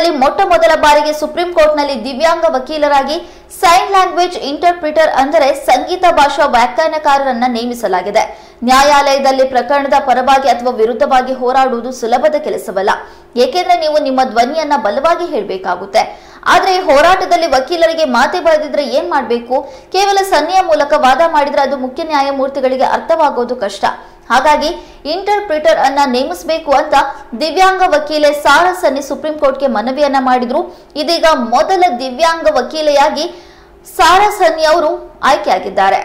ದೇಶದಲ್ಲಿ ಮೊಟ್ಟ ಮೊದಲ ಬಾರಿಗೆ ಸುಪ್ರೀಂ ಕೋರ್ಟ್ನಲ್ಲಿ ದಿವ್ಯಾಂಗ ವಕೀಲರಾಗಿ ಸೈನ್ ಲ್ಯಾಂಗ್ವೇಜ್ ಇಂಟರ್ಪ್ರಿಟರ್ ಅಂದರೆ ಸಂಗೀತ ಭಾಷಾ ವ್ಯಾಖ್ಯಾನಕಾರರನ್ನ ನೇಮಿಸಲಾಗಿದೆ ನ್ಯಾಯಾಲಯದಲ್ಲಿ ಪ್ರಕರಣದ ಪರವಾಗಿ ಅಥವಾ ವಿರುದ್ಧವಾಗಿ ಹೋರಾಡುವುದು ಸುಲಭದ ಕೆಲಸವಲ್ಲ ಏಕೆಂದ್ರೆ ನೀವು ನಿಮ್ಮ ಧ್ವನಿಯನ್ನ ಬಲವಾಗಿ ಹೇಳಬೇಕಾಗುತ್ತೆ ಆದ್ರೆ ಈ ಹೋರಾಟದಲ್ಲಿ ವಕೀಲರಿಗೆ ಮಾತೆ ಬರೆದಿದ್ರೆ ಏನ್ ಮಾಡ್ಬೇಕು ಕೇವಲ ಸನ್ನೆಯ ಮೂಲಕ ವಾದ ಮಾಡಿದ್ರೆ ಅದು ಮುಖ್ಯ ನ್ಯಾಯಮೂರ್ತಿಗಳಿಗೆ ಅರ್ಥವಾಗೋದು ಕಷ್ಟ ಹಾಗಾಗಿ ಇಂಟರ್ಪ್ರಿಟರ್ ಅನ್ನ ನೇಮಿಸಬೇಕು ಅಂತ ದಿವ್ಯಾಂಗ ವಕೀಲೆ ಸಾರಾ ಸನ್ನಿ ಸುಪ್ರೀಂ ಕೋರ್ಟ್ಗೆ ಮನವಿಯನ್ನ ಮಾಡಿದ್ರು ಇದೀಗ ಮೊದಲ ದಿವ್ಯಾಂಗ ವಕೀಲೆಯಾಗಿ ಸಾರಾ ಸನ್ನಿ ಅವರು ಆಯ್ಕೆಯಾಗಿದ್ದಾರೆ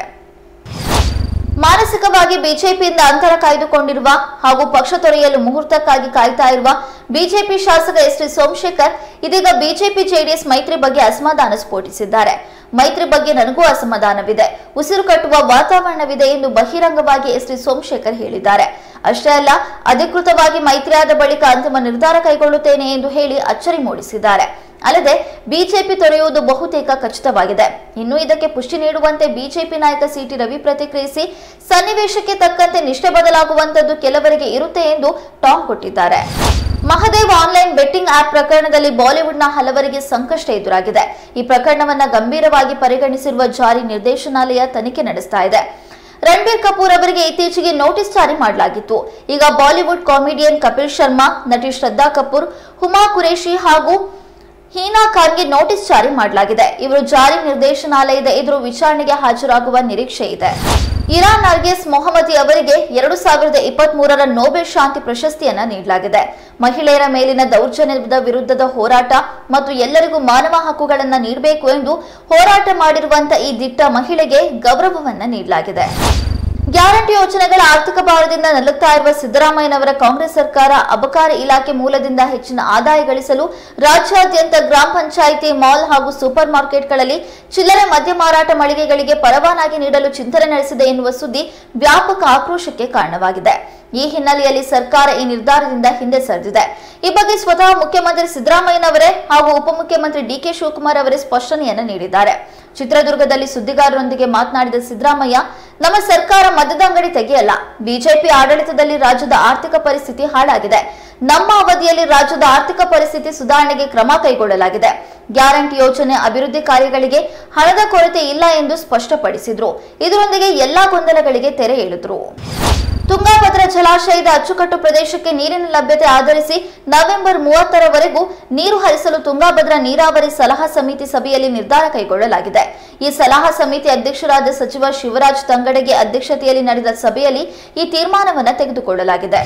ಮಾನಸಿಕವಾಗಿ ಬಿಜೆಪಿಯಿಂದ ಅಂತರ ಕಾಯ್ದುಕೊಂಡಿರುವ ಹಾಗೂ ಪಕ್ಷ ತೊರೆಯಲು ಮುಹೂರ್ತಕ್ಕಾಗಿ ಕಾಯ್ತಾ ಇರುವ ಬಿಜೆಪಿ ಶಾಸಕ ಎಸ್ ಟಿ ಸೋಮಶೇಖರ್ ಇದೀಗ ಬಿಜೆಪಿ ಜೆಡಿಎಸ್ ಮೈತ್ರಿ ಬಗ್ಗೆ ಅಸಮಾಧಾನ ಸ್ಫೋಟಿಸಿದ್ದಾರೆ ಮೈತ್ರಿ ಬಗ್ಗೆ ನನಗೂ ಅಸಮಾಧಾನವಿದೆ ಉಸಿರು ಕಟ್ಟುವ ವಾತಾವರಣವಿದೆ ಎಂದು ಬಹಿರಂಗವಾಗಿ ಎಸ್ ಟಿ ಸೋಮಶೇಖರ್ ಹೇಳಿದ್ದಾರೆ ಅಷ್ಟೇ ಅಲ್ಲ ಅಧಿಕೃತವಾಗಿ ಮೈತ್ರಿಯಾದ ಬಳಿಕ ಅಂತಿಮ ನಿರ್ಧಾರ ಕೈಗೊಳ್ಳುತ್ತೇನೆ ಎಂದು ಹೇಳಿ ಅಚ್ಚರಿ ಮೂಡಿಸಿದ್ದಾರೆ ಅಲ್ಲದೆ ಬಿಜೆಪಿ ತೊರೆಯುವುದು ಬಹುತೇಕ ಖಚಿತವಾಗಿದೆ ಇನ್ನು ಇದಕ್ಕೆ ಪುಷ್ಟಿ ನೀಡುವಂತೆ ಬಿಜೆಪಿ ನಾಯಕ ಸಿಟಿ ರವಿ ಪ್ರತಿಕ್ರಿಯಿಸಿ ಸನ್ನಿವೇಶಕ್ಕೆ ತಕ್ಕಂತೆ ನಿಷ್ಠೆ ಬದಲಾಗುವಂತದ್ದು ಕೆಲವರಿಗೆ ಇರುತ್ತೆ ಎಂದು ಟಾಂಗ್ ಕೊಟ್ಟಿದ್ದಾರೆ ಮಹದೇವ್ ಆನ್ಲೈನ್ ಬೆಟ್ಟಿಂಗ್ ಆಪ್ ಪ್ರಕರಣದಲ್ಲಿ ಬಾಲಿವುಡ್ನ ಹಲವರಿಗೆ ಸಂಕಷ್ಟ ಎದುರಾಗಿದೆ ಈ ಪ್ರಕರಣವನ್ನ ಗಂಭೀರವಾಗಿ ಪರಿಗಣಿಸಿರುವ ಜಾರಿ ನಿರ್ದೇಶನಾಲಯ ತನಿಖೆ ನಡೆಸ್ತಾ ಇದೆ ರಣಬೀರ್ ಕಪೂರ್ ಅವರಿಗೆ ಇತ್ತೀಚೆಗೆ ನೋಟಿಸ್ ಜಾರಿ ಮಾಡಲಾಗಿತ್ತು ಈಗ ಬಾಲಿವುಡ್ ಕಾಮಿಡಿಯನ್ ಕಪಿಲ್ ಶರ್ಮಾ ನಟಿ ಶ್ರದ್ಧಾ ಕಪೂರ್ ಹುಮಾ ಕುರೇಶಿ ಹಾಗೂ ಹೀನಾ ಖಾನ್ಗೆ ನೋಟಿಸ್ ಜಾರಿ ಮಾಡಲಾಗಿದೆ ಇವರು ಜಾರಿ ನಿರ್ದೇಶನಾಲಯದ ಎದುರು ವಿಚಾರಣೆಗೆ ಹಾಜರಾಗುವ ನಿರೀಕ್ಷೆ ಇದೆ ಇರಾನ್ ನರ್ಗಿಸ್ ಮೊಹಮ್ಮದಿ ಅವರಿಗೆ ಎರಡು ಸಾವಿರದ ಇಪ್ಪತ್ತ್ ಮೂರರ ನೊಬೆಲ್ ಶಾಂತಿ ಪ್ರಶಸ್ತಿಯನ್ನ ನೀಡಲಾಗಿದೆ ಮಹಿಳೆಯರ ಮೇಲಿನ ದೌರ್ಜನ್ಯದ ವಿರುದ್ಧದ ಹೋರಾಟ ಮತ್ತು ಎಲ್ಲರಿಗೂ ಮಾನವ ಹಕ್ಕುಗಳನ್ನ ನೀಡಬೇಕು ಎಂದು ಹೋರಾಟ ಮಾಡಿರುವಂತ ಈ ದಿಟ್ಟ ಮಹಿಳೆಗೆ ಗೌರವವನ್ನ ನೀಡಲಾಗಿದೆ ಗ್ಯಾರಂಟಿ ಯೋಜನೆಗಳ ಆರ್ಥಿಕ ಭಾರದಿಂದ ನಲುಗ್ತಾ ಇರುವ ಸಿದ್ದರಾಮಯ್ಯನವರ ಕಾಂಗ್ರೆಸ್ ಸರ್ಕಾರ ಅಬಕಾರಿ ಇಲಾಖೆ ಮೂಲದಿಂದ ಹೆಚ್ಚಿನ ಆದಾಯ ಗಳಿಸಲು ರಾಜ್ಯಾದ್ಯಂತ ಗ್ರಾಮ ಪಂಚಾಯಿತಿ ಮಾಲ್ ಹಾಗೂ ಸೂಪರ್ ಮಾರ್ಕೆಟ್ಗಳಲ್ಲಿ ಚಿಲ್ಲರೆ ಮದ್ಯ ಮಾರಾಟ ಮಳಿಗೆಗಳಿಗೆ ಪರವಾನಗಿ ನೀಡಲು ಚಿಂತನೆ ನಡೆಸಿದೆ ಎನ್ನುವ ಸುದ್ದಿ ವ್ಯಾಪಕ ಆಕ್ರೋಶಕ್ಕೆ ಕಾರಣವಾಗಿದೆ ಈ ಹಿನ್ನೆಲೆಯಲ್ಲಿ ಸರ್ಕಾರ ಈ ನಿರ್ಧಾರದಿಂದ ಹಿಂದೆ ಸರಿದಿದೆ ಈ ಬಗ್ಗೆ ಸ್ವತಃ ಮುಖ್ಯಮಂತ್ರಿ ಸಿದ್ದರಾಮಯ್ಯನವರೇ ಹಾಗೂ ಉಪಮುಖ್ಯಮಂತ್ರಿ ಡಿಕೆ ಶಿವಕುಮಾರ್ ಅವರೇ ಸ್ಪಷ್ಟನೆಯನ್ನ ನೀಡಿದ್ದಾರೆ ಚಿತ್ರದುರ್ಗದಲ್ಲಿ ಸುದ್ದಿಗಾರರೊಂದಿಗೆ ಮಾತನಾಡಿದ ಸಿದ್ದರಾಮಯ್ಯ ನಮ್ಮ ಸರ್ಕಾರ ಮದ್ಯದ ಅಂಗಡಿ ತೆಗೆಯಲ್ಲ ಬಿಜೆಪಿ ಆಡಳಿತದಲ್ಲಿ ರಾಜ್ಯದ ಆರ್ಥಿಕ ಪರಿಸ್ಥಿತಿ ಹಾಳಾಗಿದೆ ನಮ್ಮ ಅವಧಿಯಲ್ಲಿ ರಾಜ್ಯದ ಆರ್ಥಿಕ ಪರಿಸ್ಥಿತಿ ಸುಧಾರಣೆಗೆ ಕ್ರಮ ಕೈಗೊಳ್ಳಲಾಗಿದೆ ಗ್ಯಾರಂಟಿ ಯೋಜನೆ ಅಭಿವೃದ್ಧಿ ಕಾರ್ಯಗಳಿಗೆ ಹಣದ ಕೊರತೆ ಇಲ್ಲ ಎಂದು ಸ್ಪಷ್ಟಪಡಿಸಿದ್ರು ಇದರೊಂದಿಗೆ ಎಲ್ಲಾ ಗೊಂದಲಗಳಿಗೆ ತೆರೆ ಎಳೆದ್ರು ತುಂಗಾಭದ್ರಾ ಜಲಾಶಯದ ಅಚ್ಚುಕಟ್ಟು ಪ್ರದೇಶಕ್ಕೆ ನೀರಿನ ಲಭ್ಯತೆ ಆಧರಿಸಿ ನವೆಂಬರ್ ಮೂವತ್ತರವರೆಗೂ ನೀರು ಹರಿಸಲು ತುಂಗಾಭದ್ರಾ ನೀರಾವರಿ ಸಲಹಾ ಸಮಿತಿ ಸಭೆಯಲ್ಲಿ ನಿರ್ಧಾರ ಕೈಗೊಳ್ಳಲಾಗಿದೆ ಈ ಸಲಹಾ ಸಮಿತಿ ಅಧ್ಯಕ್ಷರಾದ ಸಚಿವ ಶಿವರಾಜ್ ತಂಗಡಗಿ ಅಧ್ಯಕ್ಷತೆಯಲ್ಲಿ ನಡೆದ ಸಭೆಯಲ್ಲಿ ಈ ತೀರ್ಮಾನವನ್ನು ತೆಗೆದುಕೊಳ್ಳಲಾಗಿದೆ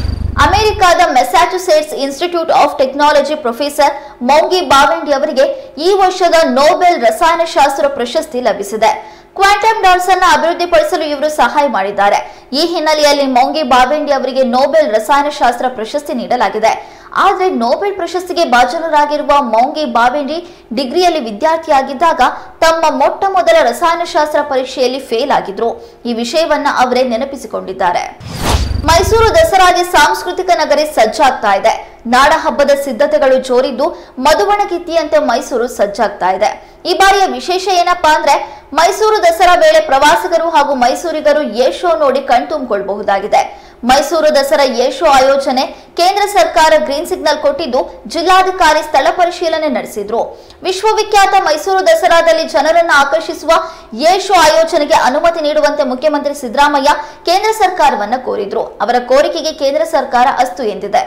ಅಮೆರಿಕದ Massachusetts Institute of Technology professor Moungi Bawendi ಅವರಿಗೆ ಈ ವರ್ಷದ ನೊಬೆಲ್ ರಸಾಯನಶಾಸ್ತ್ರ ಪ್ರಶಸ್ತಿ ಲಭಿಸಿದೆ ಕ್ವಾಂಟಮ್ ಡಾಟ್ಸ್ ಅನ್ನ ಅಭಿವೃದ್ಧಿಪಡಿಸಲು ಇವರು ಸಹಾಯ ಮಾಡಿದ್ದಾರೆ ಈ ಹಿನ್ನೆಲೆಯಲ್ಲಿ ಮೌಂಗಿ ಬಾವೆಂಡಿ ಅವರಿಗೆ ನೊಬೆಲ್ ರಸಾಯನಶಾಸ್ತ್ರ ಪ್ರಶಸ್ತಿ ನೀಡಲಾಗಿದೆ ಆದರೆ ನೊಬೆಲ್ ಪ್ರಶಸ್ತಿಗೆ ಭಾಜನರಾಗಿರುವ ಮೌಂಗಿ ಬಾವೆಂಡಿ ಡಿಗ್ರಿಯಲ್ಲಿ ವಿದ್ಯಾರ್ಥಿಯಾಗಿದ್ದಾಗ ತಮ್ಮ ಮೊಟ್ಟ ಮೊದಲ ರಸಾಯನಶಾಸ್ತ್ರ ಪರೀಕ್ಷೆಯಲ್ಲಿ ಫೇಲ್ ಆಗಿದ್ರು ಈ ವಿಷಯವನ್ನ ಅವರೇ ನೆನಪಿಸಿಕೊಂಡಿದ್ದಾರೆ ಮೈಸೂರು ದಸರಾಗೆ ಸಾಂಸ್ಕೃತಿಕ ನಗರಿ ಸಜ್ಜಾಗ್ತಾ ಇದೆ ನಾಡ ಹಬ್ಬದ ಸಿದ್ಧತೆಗಳು ಜೋರಿದ್ದು ಮಧುವಣಗಿತ್ತಿಯಂತೆ ಮೈಸೂರು ಸಜ್ಜಾಗ್ತಾ ಇದೆ ಈ ಬಾರಿಯ ವಿಶೇಷ ಏನಪ್ಪಾ ಅಂದ್ರೆ ಮೈಸೂರು ದಸರಾ ವೇಳೆ ಪ್ರವಾಸಿಗರು ಹಾಗೂ ಮೈಸೂರಿಗರು ಏ ಶೋ ನೋಡಿ ಕಣ್ತುಂಬಿಕೊಳ್ಳಬಹುದಾಗಿದೆ ಮೈಸೂರು ದಸರಾ ಏ ಶೋ ಆಯೋಜನೆ ಕೇಂದ್ರ ಸರ್ಕಾರ ಗ್ರೀನ್ ಸಿಗ್ನಲ್ ಕೊಟ್ಟಿದ್ದು ಜಿಲ್ಲಾಧಿಕಾರಿ ಸ್ಥಳ ಪರಿಶೀಲನೆ ನಡೆಸಿದ್ರು ವಿಶ್ವವಿಖ್ಯಾತ ಮೈಸೂರು ದಸರಾದಲ್ಲಿ ಜನರನ್ನು ಆಕರ್ಷಿಸುವ ಏ ಶೋ ಆಯೋಜನೆಗೆ ಅನುಮತಿ ನೀಡುವಂತೆ ಮುಖ್ಯಮಂತ್ರಿ ಸಿದ್ದರಾಮಯ್ಯ ಕೇಂದ್ರ ಸರ್ಕಾರವನ್ನ ಕೋರಿದ್ರು ಅವರ ಕೋರಿಕೆಗೆ ಕೇಂದ್ರ ಸರ್ಕಾರ ಅಸ್ತು ಎಂದಿದೆ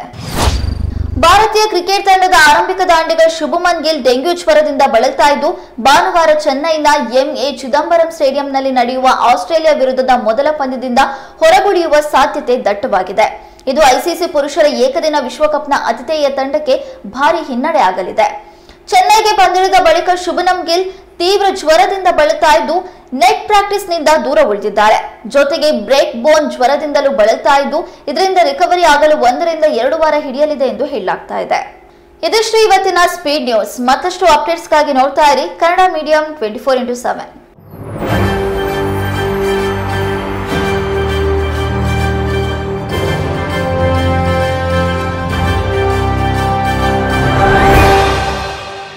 ಭಾರತೀಯ ಕ್ರಿಕೆಟ್ ತಂಡದ ಆರಂಭಿಕ ದಾಂಡಿಗ ಶುಭಮನ್ ಗಿಲ್ ಡೆಂಗ್ಯೂ ಜ್ವರದಿಂದ ಬಳಲ್ತಾ ಇದ್ದು ಭಾನುವಾರ ಚೆನ್ನೈನ ಎಂಎ ಚಿದಂಬರಂ ಸ್ಟೇಡಿಯಂನಲ್ಲಿ ನಡೆಯುವ ಆಸ್ಟ್ರೇಲಿಯಾ ವಿರುದ್ಧದ ಮೊದಲ ಪಂದ್ಯದಿಂದ ಹೊರಗುಳಿಯುವ ಸಾಧ್ಯತೆ ದಟ್ಟವಾಗಿದೆ ಇದು ಐಸಿಸಿ ಪುರುಷರ ಏಕದಿನ ವಿಶ್ವಕಪ್ನ ಅತಿಥೇಯ ತಂಡಕ್ಕೆ ಭಾರಿ ಹಿನ್ನಡೆ ಆಗಲಿದೆ ಚೆನ್ನೈಗೆ ಬಂದಿಳಿದ ಬಳಿಕ ಶುಭನಂ ಗಿಲ್ ತೀವ್ರ ಜ್ವರದಿಂದ ಬಳಲ್ತಾ ಇದ್ದು ನೆಟ್ ಪ್ರಾಕ್ಟೀಸ್ನಿಂದ ದೂರ ಉಳಿದಿದ್ದಾರೆ ಜೊತೆಗೆ ಬ್ರೇಕ್ ಬೋನ್ ಜ್ವರದಿಂದಲೂ ಬಳಲ್ತಾ ಇದ್ದು ಇದರಿಂದ ರಿಕವರಿ ಆಗಲು ಒಂದರಿಂದ ಎರಡು ವಾರ ಹಿಡಿಯಲಿದೆ ಎಂದು ಹೇಳಲಾಗ್ತಾ ಇದೆ ಇದಿಷ್ಟು ಇವತ್ತಿನ ಸ್ಪೀಡ್ ನ್ಯೂಸ್ ಮತ್ತಷ್ಟು ಅಪ್ಡೇಟ್ಸ್ಗಾಗಿ ನೋಡ್ತಾ ಇರಿ Kannada medium twenty four into seven